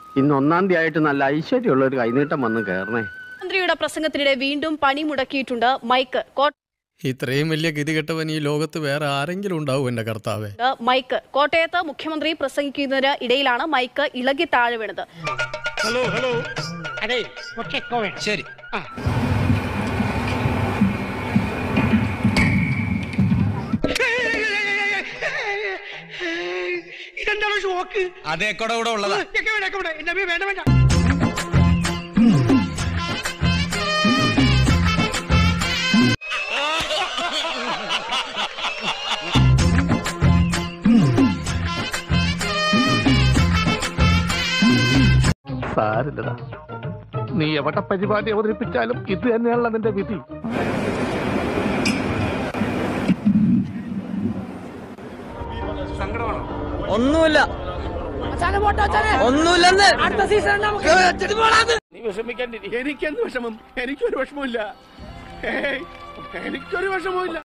ഇന്ന് ഒന്നാം തീയതി ആയിട്ട് നല്ല ഐശ്വര്യമുള്ള ഒരു കൈനീട്ടം വന്ന് കയറണേ മന്ത്രിയുടെ പ്രസംഗത്തിനിടെ വീണ്ടും പണി മുടക്കിയിട്ടുണ്ട് മൈക്ക് കോട്ട ഇത്രയും വലിയ ഗതികെട്ടവൻ ഈ ലോകത്ത് വേറെ ആരെങ്കിലും ഉണ്ടാവും എന്റെ കർത്താവേ മൈക്ക് കോട്ടയത്ത് മുഖ്യമന്ത്രി പ്രസംഗിക്കുന്നതിന് ഇടയിലാണ് മൈക്ക് ഇളകി താഴെ വീണത് ശരി ഇതെന്താണ് ഷോക്ക് അതേ കൂടെ കൂടെ ഉള്ളതാ ഒക്കെ വേണ്ട ഒക്കെ വേണ്ട എന്റെ അമ്മേ വേണ്ട വേണ്ട സാരില്ലടാ നീ എവിടെ പരിപാടി അവതരിപ്പിച്ചാലും ഇത് തന്നെയാണല്ലോ നിന്റെ വിധി ഒന്നുമില്ല ഒന്നുമില്ലെന്ന് നീ വിഷമിക്കാണ്ടിരി എനിക്കെന്ത് വിഷമം എനിക്കൊരു വിഷമമില്ല ഏയ്, എനിക്കൊരു വിഷമവും ഇല്ല